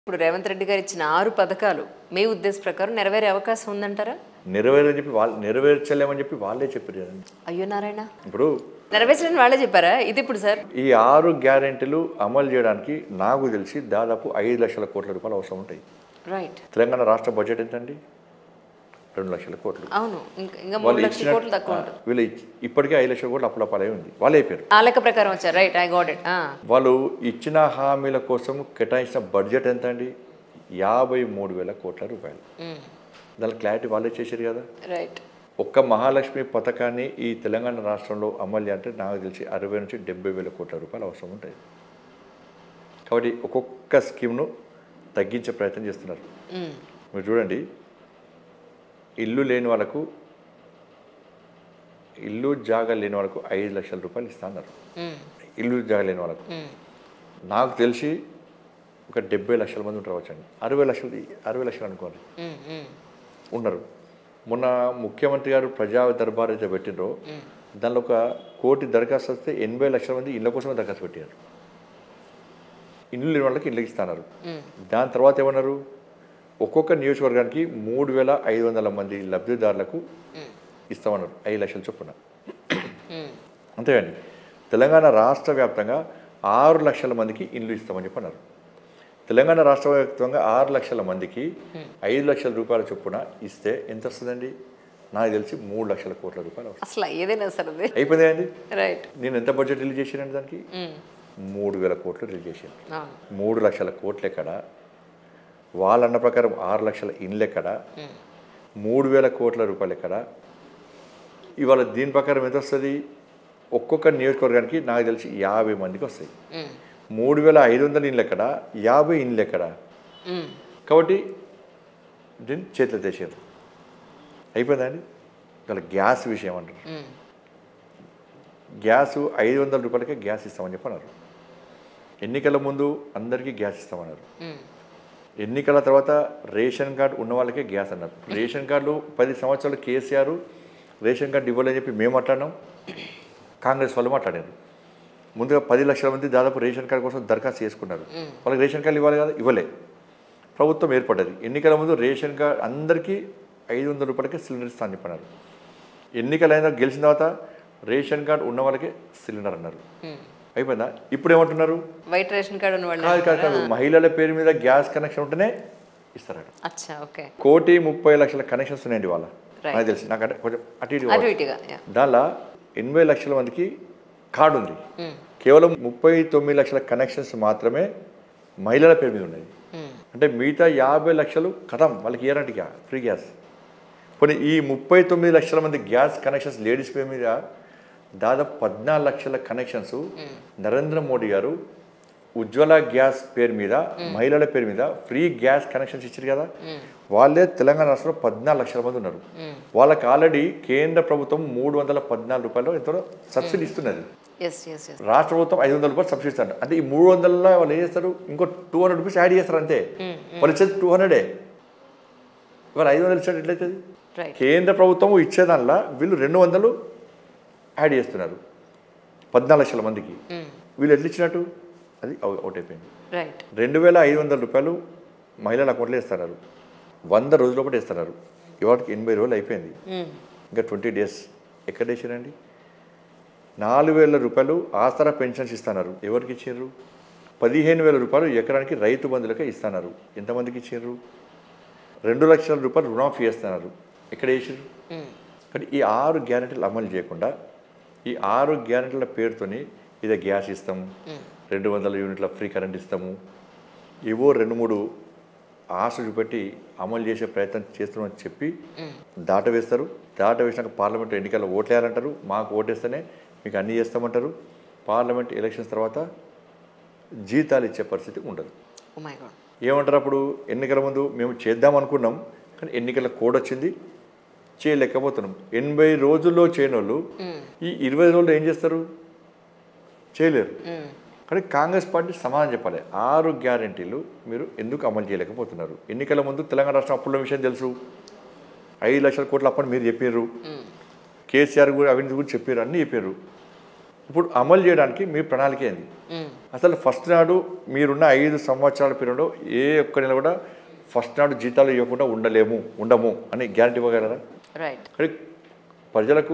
ఇప్పుడు రేవంత్ రెడ్డి గారు ఇచ్చిన ఆరు పథకాలు మీ ఉద్దేశ ప్రకారం నెరవేరే అవకాశం ఉందంటారా నెరవేరని చెప్పి వాళ్ళు నెరవేర్చలేమని చెప్పి వాళ్ళే చెప్పారు కదండి అయ్యో నారాయణ ఇప్పుడు నెరవేర్చలేని వాళ్ళే చెప్పారా ఇది ఇప్పుడు సార్ ఈ ఆరు గ్యారెంటీలు అమలు చేయడానికి నాకు తెలిసి దాదాపు ఐదు లక్షల కోట్ల రూపాయలు అవసరం ఉంటాయి రైట్ తెలంగాణ రాష్ట్ర బడ్జెట్ ఎంతండి రెండు లక్షల కోట్లు అవును ఇంకా ఇంకా మూడు వాళ్ళు లక్షల ఇచ్చిన కోట్లు తక్కువ ఉంటుంది వీళ్ళు ఇచ్చి- ఇప్పటికే ఐదు లక్షల కోట్లు అప్పులపాలై ఉంది వాళ్ళు అయిపోయారు ఆ లెక్క ప్రకారం వచ్చారు రైట్ ఐ గాట్ ఇట్ వాళ్ళు ఇచ్చిన హామీల కోసం కేటాయించిన బడ్జెట్ ఎంత అండి యాభై మూడు వేల కోట్ల రూపాయలు దాని క్లారిటీ వాళ్ళే చేశారు కదా రైట్ ఒక్క మహాలక్ష్మి పథకాన్ని ఈ తెలంగాణ రాష్ట్రంలో అమలు చేయాలంటే నాకు తెలిసి అరవై నుంచి డెబ్బై వేల కోట్ల రూపాయలు అవసరం ఉంటాయి కాబట్టి ఒక్కొక్క స్కీమ్ను తగ్గించే ప్రయత్నం చేస్తున్నారు మీరు చూడండి ఇల్లు లేని వాళ్ళకు ఇల్లు జాగా లేని వాళ్ళకు ఐదు లక్షల రూపాయలు ఇస్తున్నారు ఇల్లు జాగా లేని వాళ్ళకు నాకు తెలిసి ఒక డెబ్బై లక్షల మంది ఉంటారు వచ్చండి అరవై లక్షలు అరవై లక్షలు అనుకోండి ఉన్నారు మొన్న ముఖ్యమంత్రి గారు ప్రజా దర్బార్ అయితే పెట్టినరో దానిలో ఒక కోటి దరఖాస్తు వస్తే ఎనభై లక్షల మంది ఇళ్ళ కోసమే దరఖాస్తు పెట్టారు ఇల్లు లేని వాళ్ళకి ఇళ్ళకి ఇస్తున్నారు దాని తర్వాత ఏమన్నారు ఒక్కొక్క నియోజకవర్గానికి మూడు వేల ఐదు వందల మంది లబ్ధిదారులకు ఇస్తామన్నారు ఐదు లక్షల చొప్పున అంతేగాని తెలంగాణ రాష్ట్ర వ్యాప్తంగా ఆరు లక్షల మందికి ఇల్లు ఇస్తామని చెప్పి అన్నారు తెలంగాణ రాష్ట్ర వ్యాప్తంగా ఆరు లక్షల మందికి ఐదు లక్షల రూపాయల చొప్పున ఇస్తే ఎంత వస్తుందండి నాకు తెలిసి మూడు లక్షల కోట్ల రూపాయలు వస్తుంది అసలు ఏదైనా సరే అది అయిపోయింది అండి రైట్ నేను ఎంత బడ్జెట్ రిలీజ్ చేశానండి దానికి మూడు వేల కోట్లు రిలీజ్ చేశాను అవును మూడు లక్షల కోట్లు ఎక్కడ వాళ్ళన్న ప్రకారం ఆరు లక్షల ఇండ్లు ఎక్కడ మూడు వేల కోట్ల రూపాయలు ఎక్కడ ఇవాళ దీని ప్రకారం ఎంత వస్తుంది ఒక్కొక్క నియోజకవర్గానికి నాకు తెలిసి యాభై మందికి వస్తాయి మూడు వేల ఐదు వందల ఇండ్లు ఎక్కడ యాభై ఇండ్లు ఎక్కడ కాబట్టి దీన్ని చేతులు తెచ్చారు అయిపోయిందండి ఇవాళ గ్యాస్ విషయం అంటారు గ్యాస్ ఐదు వందల రూపాయలకే గ్యాస్ ఇస్తామని చెప్పన్నారు ఎన్నికల ముందు అందరికీ గ్యాస్ ఇస్తామన్నారు ఎన్నికల తర్వాత రేషన్ కార్డు ఉన్న వాళ్ళకే గ్యాస్ అన్నారు రేషన్ కార్డులు పది సంవత్సరాలు కేసీఆర్ రేషన్ కార్డు ఇవ్వలేని చెప్పి మేము మాట్లాడినాం కాంగ్రెస్ వాళ్ళు మాట్లాడారు ముందుగా పది లక్షల మంది దాదాపు రేషన్ కార్డు కోసం దరఖాస్తు చేసుకున్నారు వాళ్ళకి రేషన్ కార్డు ఇవ్వాలి కదా ఇవ్వలే ప్రభుత్వం ఏర్పడ్డది ఎన్నికల ముందు రేషన్ కార్డు అందరికీ ఐదు వందల రూపాయలకే సిలిండర్ ఇస్తా అని చెప్పన్నారు ఎన్నికలు అయిన గెలిచిన తర్వాత రేషన్ కార్డు ఉన్న వాళ్ళకే సిలిండర్ అన్నారు అయిపోయిందా ఇప్పుడు ఏమంటున్నారు వైట్ రేషన్ కార్డు ఉన్న వాళ్ళు కాదు కాదు కాదు మహిళల పేరు మీద గ్యాస్ కనెక్షన్ ఉంటేనే ఇస్తారట అచ్చా ఓకే కోటి ముప్పై లక్షల కనెక్షన్స్ ఉన్నాయండి వాళ్ళ Right. నాకు తెలిసి నాకు అంటే కొంచెం అటు ఇటు అటు కావచ్చు. ఇటుగా yeah. దానిలో ఎనభై లక్షల మందికి కార్డు ఉంది కేవలం ముప్పై తొమ్మిది లక్షల కనెక్షన్స్ మాత్రమే మహిళల పేరు మీద ఉన్నాయి అంటే మిగతా యాభై లక్షలు కథం వాళ్ళకి ఇయరంటిగా ఫ్రీ గ్యాస్ పోనీ ఈ ముప్పై తొమ్మిది లక్షల మంది గ్యాస్ కనెక్షన్స్ లేడీస్ పేరు మీద దాదాపు పద్నాలుగు లక్షల కనెక్షన్స్ నరేంద్ర మోడీ గారు ఉజ్వల గ్యాస్ పేరు మీద మహిళల పేరు మీద ఫ్రీ గ్యాస్ కనెక్షన్స్ ఇచ్చారు కదా వాళ్ళే తెలంగాణ రాష్ట్రంలో పద్నాలుగు లక్షల మంది ఉన్నారు వాళ్ళకి ఆల్రెడీ కేంద్ర ప్రభుత్వం మూడు వందల పద్నాలుగు రూపాయలు ఎంతో సబ్సిడీ ఇస్తున్నది ఎస్ ఎస్ ఎస్ రాష్ట్ర ప్రభుత్వం ఐదు వందల రూపాయలు సబ్సిడీ ఇస్తారు అంటే ఈ మూడు వందల వాళ్ళు ఏం చేస్తారు ఇంకో టూ హండ్రెడ్ రూపీస్ యాడ్ చేస్తారు అంతే వాళ్ళు ఇచ్చేది టూ హండ్రెడే ఇవాళ ఐదు వందలు ఇచ్చాడు ఎట్లయితుంది రైట్ కేంద్ర ప్రభుత్వం ఇచ్చేదానిలా వీళ్ళు రెండు వందలు యాడ్ చేస్తున్నారు పద్నాలుగు లక్షల మందికి వీళ్ళు ఎట్లా ఇచ్చినట్టు అది అవు- అవుట్ అయిపోయింది రైట్ రెండు వేల ఐదు వందల రూపాయలు మహిళల అకౌంట్లో ఇస్తున్నారు వంద రోజుల ఒకటి ఇస్తున్నారు ఇవాటికి ఎనభై రోజులు అయిపోయింది ఇంకా ట్వంటీ డేస్ ఎక్కడ వేసారండి నాలుగు వేల రూపాయలు ఆసరా పెన్షన్స్ ఇస్తున్నారు ఎవరికి ఇచ్చారు పదిహేను వేల రూపాయలు ఎకరానికి రైతు బంధులకే ఇస్తున్నారు ఎంతమందికి ఇచ్చారు రెండు లక్షల రూపాయలు రుణమాఫీ చేస్తున్నారు ఎక్కడ వేసారు కానీ ఈ ఆరు గ్యారెంటీలు అమలు చేయకుండా ఈ ఆరు గ్యారెంటీల పేరుతోని ఇదే గ్యాస్ ఇస్తాము రెండు వందల యూనిట్ల ఫ్రీ కరెంట్ ఇస్తాము ఏవో రెండు మూడు ఆశ చూపెట్టి అమలు చేసే ప్రయత్నం చేస్తున్నామని చెప్పి దాట వేస్తారు దాట వేసినాక పార్లమెంట్ ఎన్నికల్లో ఓట్లేయాలంటారు మాకు ఓటేస్తేనే మీకు అన్నీ చేస్తామంటారు పార్లమెంట్ ఎలక్షన్స్ తర్వాత జీతాలు ఇచ్చే పరిస్థితి ఉండదు ఓ మై గాడ్ ఏమంటారు అప్పుడు ఎన్నికల ముందు మేము చేద్దాం అనుకున్నాం కానీ ఎన్నికల కోడ్ వచ్చింది చేయలేకపోతున్నాం ఎనభై రోజుల్లో చేయని వాళ్ళు ఈ ఇరవై రోజుల్లో ఏం చేస్తారు చేయలేరు కానీ కాంగ్రెస్ పార్టీ సమాధానం చెప్పాలి ఆరు గ్యారెంటీలు మీరు ఎందుకు అమలు చేయలేకపోతున్నారు ఎన్నికల ముందు తెలంగాణ రాష్ట్రం అప్పుల విషయం తెలుసు ఐదు లక్షల కోట్ల అప్పని మీరు చెప్పారు కేసీఆర్ కూడా అవినీతి గురించి చెప్పారు అన్నీ చెప్పారు ఇప్పుడు అమలు చేయడానికి మీ ప్రణాళిక ఏంది అసలు ఫస్ట్ నాడు మీరున్న ఐదు సంవత్సరాల పీరియడ్లో ఏ ఒక్క నెల కూడా ఫస్ట్ నాడు జీతాలు ఇవ్వకుండా ఉండలేము ఉండము అని గ్యారంటీ ఇవ్వగలరా రైట్ కానీ ప్రజలకు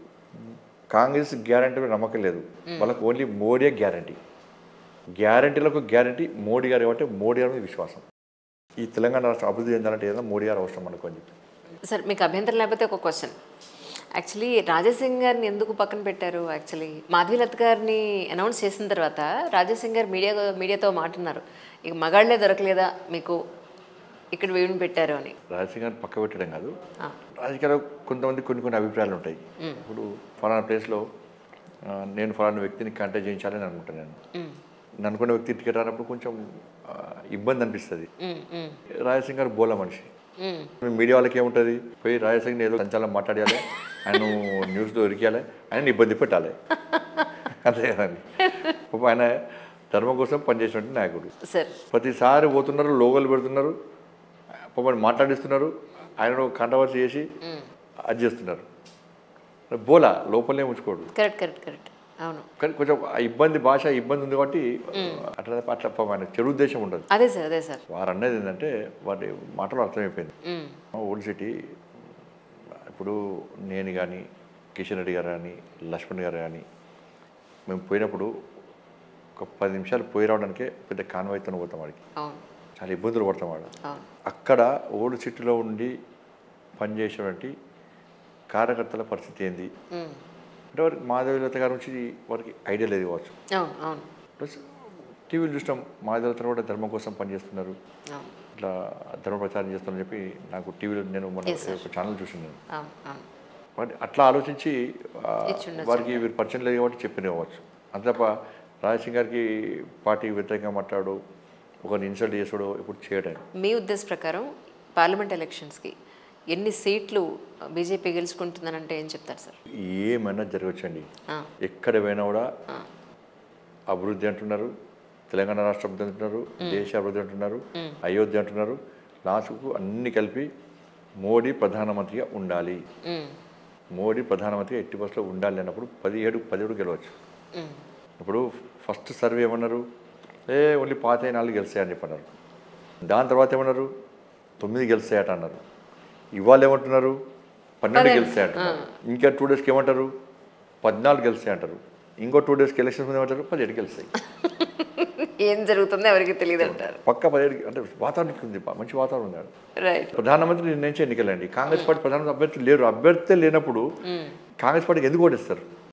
కాంగ్రెస్ గ్యారంటీ మీద నమ్మకం లేదు వాళ్ళకు ఓన్లీ మోడీ గ్యారంటీ గ్యారంటీలకు గ్యారంటీ మోడీ గారు కాబట్టి మోడీ గారి మీద విశ్వాసం ఈ తెలంగాణ రాష్ట్రం అభివృద్ధి చెందాలంటే ఏదైనా మోడీ గారు అవసరం అనుకోని చెప్పి సార్ మీకు అభ్యంతరం లేకపోతే ఒక క్వశ్చన్ యాక్చువల్లీ రాజాసింగ్ గారిని ఎందుకు పక్కన పెట్టారు యాక్చువల్లీ మాధవీలత్ గారిని అనౌన్స్ చేసిన తర్వాత రాజాసింగ్ గారు మీడియా మీడియాతో మాట్లాడినారు ఇక మగాళ్లే దొరకలేదా మీకు ఇక్కడ వీడిని పెట్టారు అని రాజశేఖర్ గారిని పక్క పెట్టడం కాదు ఆ, రాజకీయాల్లో కొంతమంది కొన్ని కొన్ని అభిప్రాయాలు ఉంటాయి ఇప్పుడు ఫలానా ప్లేస్లో ఆ, నేను ఫలానా వ్యక్తిని కంటెక్ట్ చేయించాలని అనుకుంటాను నేను ఉమ్, నేను అనుకున్న వ్యక్తి టికెట్ రానప్పుడు కొంచెం ఆ, ఇబ్బంది అనిపిస్తుంది ఉమ్, ఉమ్, రాజసింగ్ గారు బోల మనిషి ఉమ్, మీడియా వాళ్ళకి ఏముంటుంది పోయి రాజసింగ్ని ఏదో సంచాలనం మాట్లాడాలి ఆయన న్యూస్లో ఇరికేయాలి ఆయన ఇబ్బంది పెట్టాలి అంతే కదండి పాపం ఆయన ధర్మం కోసం పనిచేసినట్టు నాయకుడు సార్ ప్రతిసారి పోతున్నారు లోగోలు పెడుతున్నారు పాపం మాట్లాడిస్తున్నారు ఆయన కంట్రవర్సీ చేసి అది చేస్తున్నారు బోలా లోపలనే ఉంచుకోడు కరెక్ట్ కరెక్ట్ కరెక్ట్ అవును కానీ కొంచెం ఆ ఇబ్బంది భాష ఇబ్బంది ఉంది కాబట్టి అట్లా అట్లా పాపం ఆయన చెడు ఉద్దేశం ఉండదు అదే సార్ అదే సార్ వారు అన్నది ఏంటంటే వాటి మాటలు అర్థమైపోయింది ఉమ్, ఓల్డ్ సిటీ ఇప్పుడు నేను కానీ కిషన్ రెడ్డి గారు కానీ లక్ష్మణ్ గారు కానీ మేము పోయినప్పుడు ఒక పది నిమిషాలు పోయి రావడానికే పెద్ద కాన్వాయ్తో పోతాం వాడికి అవును చాలా ఇబ్బందులు పడతాం వాడు అవును అక్కడ ఓల్డ్ సిటీలో ఉండి పనిచేసేటువంటి కార్యకర్తల పరిస్థితి ఏంది ఉమ్, అంటే వారికి మాధవీలత గారి నుంచి వారికి ఐడియా లేదు కావచ్చు అవును అవును ప్లస్ టీవీలు చూసినాం మాధవీలత కూడా ధర్మం కోసం పనిచేస్తున్నారు అవును ఇట్లా ధర్మ ప్రచారం చేస్తానని చెప్పి నాకు టీవీలో నేను మొన్న Yes, sir. ఒక ఛానల్ చూసాను అవును అవును వాటి అట్లా ఆలోచించి ఆ, ఇచ్చుండొచ్చు. వారికి వీరు పరిచయం లేదు కాబట్టి చెప్పిన కావచ్చు అంత తప్ప రాజసింగ్ గారికి పార్టీ వ్యతిరేకంగా మాట్లాడు ఒకరిని ఇన్సల్ట్ చేసుడు ఇప్పుడు చేయడం మీ ఉద్దేశ ప్రకారం పార్లమెంట్ ఎలక్షన్స్కి ఎన్ని సీట్లు బీజేపీ గెలుచుకుంటుందనంటే ఏం చెప్తారు సార్ ఏమైనా జరగచ్చండి ఆ, ఎక్కడ పోయినా కూడా ఆ, అభివృద్ధి అంటున్నారు తెలంగాణ రాష్ట్ర అభివృద్ధి అంటున్నారు దేశ అభివృద్ధి అంటున్నారు అయోధ్య అంటున్నారు లాస్ట్కు అన్ని కలిపి మోడీ ప్రధానమంత్రిగా ఉండాలి ఉమ్, మోడీ ప్రధానమంత్రిగా ఎట్టి బస్సులో ఉండాలి అన్నప్పుడు పదిహేడు పదిహేడు గెలవచ్చు ఉమ్, ఇప్పుడు ఫస్ట్ సర్వే ఏమన్నారు ఏ ఓన్లీ పాత నాలుగు గెలిచాయని చెప్పి అన్నారు దాని తర్వాత ఏమన్నారు తొమ్మిది గెలిచాయట అన్నారు ఇవాళ ఏమంటున్నారు పన్నెండు గెలిచాయంటున్నారు ఇంకా టూ డేస్కి ఏమంటారు పద్నాలుగు గెలిచాయి అంటారు ఇంకో టూ డేస్కి ఎలక్షన్స్ ముందు ఏమంటారు పదిహేడు గెలిచాయి ఏం జరుగుతుందో ఎవరికి తెలియదు అంటారు పక్క పదిహేడు అంటే వాతావరణం ఉంది మంచి వాతావరణం ఉంది ఆడ. రైట్ ప్రధానమంత్రి నిర్ణయించే ఎన్నికలండి కాంగ్రెస్ పార్టీ ప్రధానమంత్రి అభ్యర్థి లేరు అభ్యర్థి లేనప్పుడు కాంగ్రెస్ పార్టీకి ఎందుకు ఓడిస్తారు